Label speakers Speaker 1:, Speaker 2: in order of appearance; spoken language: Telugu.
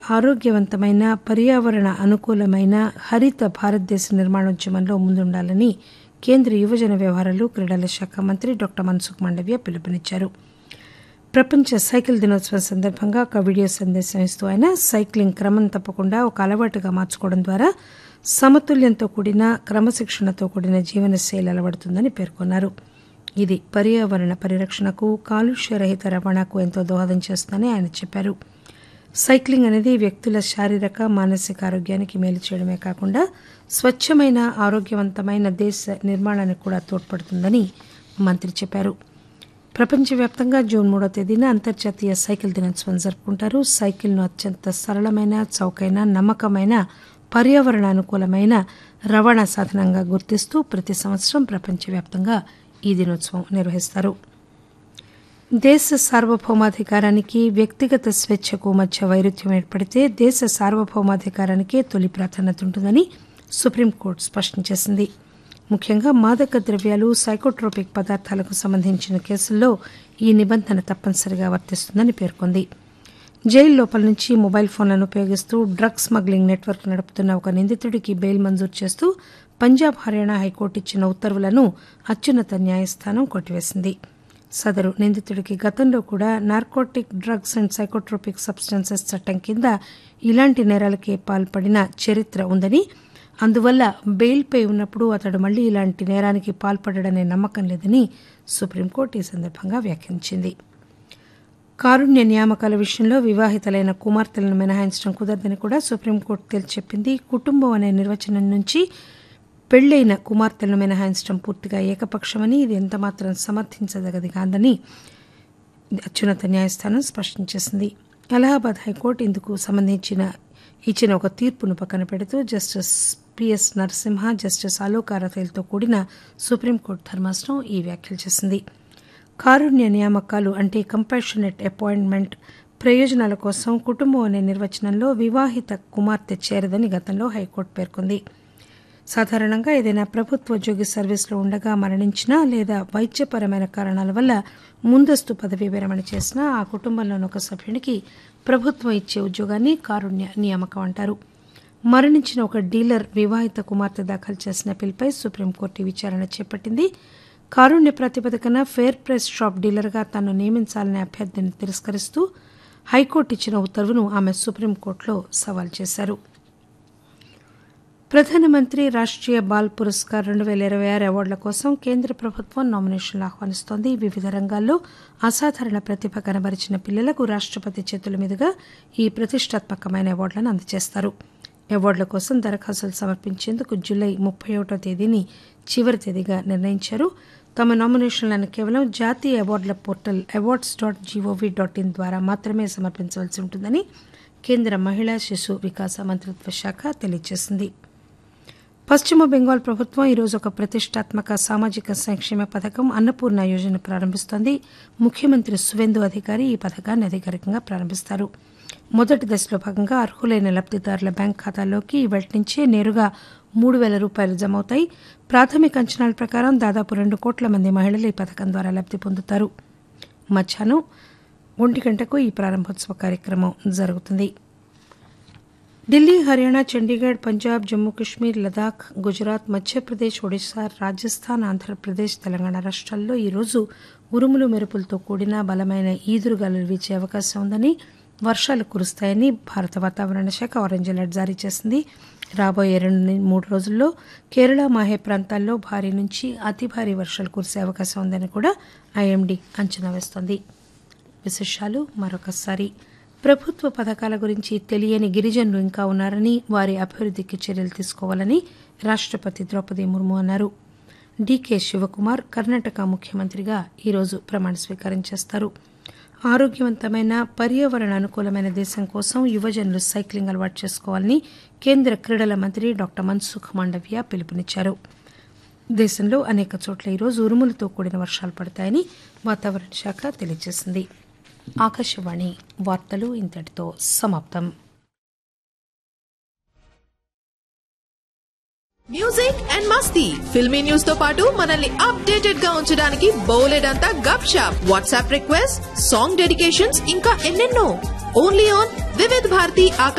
Speaker 1: ఆరోగ్యవంతమైన పర్యావరణ అనుకూలమైన హరిత భారతదేశ నిర్మాణోద్యమంలో ముందుండాలని కేంద్ర యువజన వ్యవహారాలు క్రీడల శాఖ మంత్రి డాక్టర్ మన్సుఖ్ మాండవ్య పిలుపునిచ్చారు ప్రపంచ సైకిల్ దినోత్సవం సందర్భంగా ఒక వీడియో సందేశం ఇస్తూ ఆయన సైక్లింగ్ క్రమం తప్పకుండా ఒక అలవాటుగా మార్చుకోవడం ద్వారా సమతుల్యంతో కూడిన క్రమశిక్షణతో కూడిన జీవనశైలి అలవడుతుందని పేర్కొన్నారు ఇది పర్యావరణ పరిరక్షణకు కాలుష్య రహిత రవాణాకు ఎంతో దోహదం చేస్తుందని ఆయన చెప్పారు సైక్లింగ్ అనేది వ్యక్తుల శారీరక మానసిక ఆరోగ్యానికి మేలు చేయడమే కాకుండా స్వచ్ఛమైన ఆరోగ్యవంతమైన దేశ నిర్మాణానికి కూడా తోడ్పడుతుందని మంత్రి చెప్పారు ప్రపంచవ్యాప్తంగా జూన్ మూడో తేదీన అంతర్జాతీయ సైకిల్ దినోత్సవం జరుపుకుంటారు సైకిల్ను అత్యంత సరళమైన చౌకైన నమ్మకమైన పర్యావరణ అనుకూలమైన రవాణా సాధనంగా గుర్తిస్తూ ప్రతి సంవత్సరం ప్రపంచవ్యాప్తంగా ఈ దినోత్సవం నిర్వహిస్తారు దేశ సార్వభౌమాధికారానికి వ్యక్తిగత స్వేచ్ఛకు మధ్య వైరుధ్యం ఏర్పడితే దేశ సార్వభౌమాధికారానికే తొలి ప్రాధాన్యత ఉంటుందని సుప్రీంకోర్టు స్పష్టం చేసింది ముఖ్యంగా మాదక ద్రవ్యాలు సైకోట్రోపిక్ పదార్థాలకు సంబంధించిన కేసుల్లో ఈ నిబంధన తప్పనిసరిగా వర్తిస్తుందని పేర్కొంది జైలు లోపల నుంచి మొబైల్ ఫోన్లను ఉపయోగిస్తూ డ్రగ్స్ స్మగ్లింగ్ నెట్వర్క్ నడుపుతున్న ఒక నిందితుడికి బెయిల్ మంజూరు చేస్తూ పంజాబ్ హర్యానా హైకోర్టు ఇచ్చిన ఉత్తర్వులను అత్యున్నత న్యాయస్థానం కొట్టివేసింది సదరు నిందితుడికి గతంలో కూడా narcotic drugs and psychotropic substances చట్టం కింద ఇలాంటి నేరాలకే పాల్పడిన చరిత్ర ఉందని అందువల్ల బెయిల్పై ఉన్నప్పుడు అతడు మళ్లీ ఇలాంటి నేరానికి పాల్పడడనే నమ్మకం లేదని సుప్రీంకోర్టు ఈ సందర్భంగా వ్యాఖ్యానించింది కారుణ్య నియామకాల విషయంలో వివాహితులైన కుమార్తెలను మినహాయించడం కుదరదని కూడా సుప్రీంకోర్టు తేల్చెప్పింది కుటుంబం అనే నిర్వచనం నుంచి పెళ్లైన కుమార్తెలను మినహాయించడం పూర్తిగా ఏకపక్షమని ఇది ఎంతమాత్రం సమర్థించదగది కాదని అత్యున్నత న్యాయస్థానం స్పష్టం చేసింది అలహాబాద్ హైకోర్టు ఇందుకు సంబంధించిన ఇచ్చిన ఒక తీర్పును పక్కన పెడుతూ justice PS Narasimha justice Alok అరతేల్తో కూడిన సుప్రీంకోర్టు ధర్మాసనం ఈ వ్యాఖ్యలు చేసింది కారుణ్య నియామకాలు అంటే కంపాషనెట్ అపాయింట్మెంట్ ప్రయోజనాల కోసం కుటుంబం అనే నిర్వచనంలో వివాహిత కుమార్తె చేరదని గతంలో హైకోర్టు పేర్కొంది సాధారణంగా ఏదైనా ప్రభుత్వ ఉద్యోగి సర్వీసులో ఉండగా మరణించినా లేదా వైద్యపరమైన కారణాల వల్ల ముందస్తు పదవీ విరమణ చేసినా ఆ కుటుంబంలోని ఒక సభ్యునికి ప్రభుత్వం ఇచ్చే ఉద్యోగాన్ని కారుణ్య నియామకం అంటారు మరణించిన ఒక డీలర్ వివాహిత కుమార్తె దాఖలు చేసిన పిల్పై సుప్రీంకోర్టు విచారణ చేపట్టింది కారుణ్య ప్రాతిపదికన ఫేర్ ప్రైస్ షాప్ డీలర్గా తాను నియమించాలనే అభ్యర్థిని తిరస్కరిస్తూ హైకోర్టు ఇచ్చిన ఉత్తర్వును ఆమె సుప్రీంకోర్టులో సవాల్ చేశారు ప్రధానమంత్రి రాష్ట్రీయ బాల్ పురస్కార్ రెండు పేల ఇరవై ఆరు అవార్డుల కోసం కేంద్ర ప్రభుత్వం నామినేషన్లు ఆహ్వానిస్తోంది వివిధ రంగాల్లో అసాధారణ ప్రతిభ కనబరిచిన పిల్లలకు రాష్టపతి చేతుల మీదుగా ఈ ప్రతిష్టాత్మకమైన అవార్డులను అందజేస్తారు అవార్డుల కోసం దరఖాస్తులు సమర్పించేందుకు జూలై ముప్పై ఒకటో తేదీని చివరి తేదీగా నిర్ణయించారు తమ నామినేషన్లను కేవలం జాతీయ అవార్డుల portal awards dot GOV dot in ద్వారా మాత్రమే సమర్పించవలసి ఉంటుందని కేంద్ర మహిళా శిశు వికాస మంత్రిత్వ శాఖ తెలియజేసింది పశ్చిమ బెంగాల్ ప్రభుత్వం ఈరోజు ఒక ప్రతిష్టాత్మక సామాజిక సంక్షేమ పథకం అన్నపూర్ణ యోజన ప్రారంభిస్తోంది ముఖ్యమంత్రి సువేందు అధికారి ఈ పథకాన్ని అధికారికంగా ప్రారంభిస్తారు మొదటి దశలో భాగంగా అర్హులైన లబ్దిదారుల బ్యాంక్ ఖాతాల్లోకి ఇవాటి నుంచే నేరుగా మూడు వేల రూపాయలు జమ అవుతాయి ప్రాథమిక అంచనాల ప్రకారం దాదాపు రెండు కోట్ల మంది మహిళలు ఈ పథకం ద్వారా లబ్ది పొందుతారు మధ్యాహ్నం ఒంటి గంటకు ఈ ప్రారంభోత్సవ కార్యక్రమం జరుగుతుంది ఢిల్లీ హర్యానా చండీగఢ్ పంజాబ్ జమ్మూ కశ్మీర్ లదాఖ్ గుజరాత్ మధ్యప్రదేశ్ ఒడిశా రాజస్థాన్ ఆంధ్రప్రదేశ్ తెలంగాణ రాష్ట్రాల్లో ఈరోజు ఉరుములు మెరుపులతో కూడిన బలమైన ఈదురుగాలులు వీచే అవకాశం ఉందని వర్షాలు కురుస్తాయని భారత వాతావరణ శాఖ ఆరెంజ్ అలర్ట్ జారీ చేసింది రాబోయే రెండు మూడు రోజుల్లో కేరళ మాహే ప్రాంతాల్లో భారీ నుంచి అతి భారీ వర్షాలు కురిసే అవకాశం ఉందని కూడా ఐఎండీ అంచనా వేస్తోంది విశేషాలు మరొకసారి ప్రభుత్వ పథకాల గురించి తెలియని గిరిజనులు ఇంకా ఉన్నారని వారి అభివృద్ధికి చర్యలు తీసుకోవాలని రాష్టపతి ద్రౌపది ముర్ము అన్నారు డీకే శివకుమార్ కర్ణాటక ముఖ్యమంత్రిగా ఈరోజు ప్రమాణ స్వీకారం చేస్తారు ఆరోగ్యవంతమైన పర్యావరణ అనుకూలమైన దేశం కోసం యువజనులు సైక్లింగ్ అలవాటు చేసుకోవాలని కేంద్ర క్రీడల మంత్రి డాక్టర్ మన్సుఖ్ మాండవ్య పిలుపునిచ్చారు దేశంలో అనేక చోట్ల ఈరోజు ఉరుములతో కూడిన వర్షాలు పడతాయని వాతావరణ శాఖ తెలియజేసింది ఆకాశవాణి వార్తలు ఇంతటితో సమాప్తం
Speaker 2: మ్యూజిక్ అండ్ మస్తీ ఫిల్మీ న్యూస్ తో పాటు మనల్ని అప్డేటెడ్ గా ఉంచడానికి బోలెడంతా gupshup WhatsApp request song dedications ఇంకా ఎన్నెన్నో ఓన్లీ ఆన్ వివిధ్ భారతి